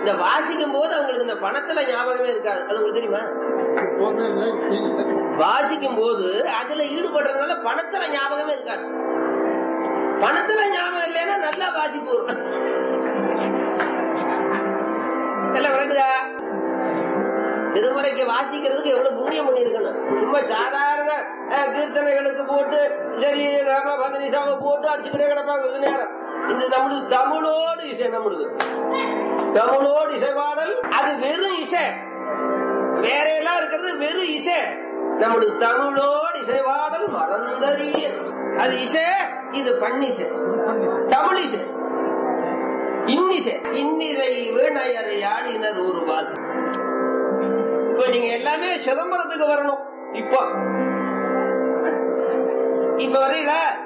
இந்த வாசிக்கும் போது அவங்களுக்கு இந்த பணத்துல ஞாபகமே இருக்காது அது உங்களுக்கு தெரியுமா வாசிக்கும் போது அதுல ஈடுபடுறதுனால பணத்துல ஞாபகமே இருக்காது பணத்துல ஞாபகம் இல்லைன்னா நல்லா வாசிப்பு வரும் எல்லாம் விளக்குதா திருமுறைக்கு வாசிக்கிறதுக்கு எவ்வளவு புண்ணியம் பண்ணிருக்கணும் சும்மா சாதாரண அஹ், கீர்த்தனைகளுக்கு போட்டு சரி ராம பதினிசாம போட்டு அடிச்சுக்கிட்டே கிடப்பாங்க வெகு நேரம் இது நம்மளுக்கு தமிழோடு இசை நம்மளுக்கு தமிழோடு இசை பாடல் அது வெறும் இசை வேற எல்லாம் இருக்கிறது வெறும் இசை நம்மளுக்கு தமிழோடு இசை பாடல் மறந்தறிய அது இசை இது பண்ணிசை தமிழ் இசை இன்னிசை இன்னிசை வீணையர் யாழினர் ஒருவாள் இப்ப நீங்க எல்லாமே சிதம்பரத்துக்கு வரணும் இப்போ இப்ப வரீங்களா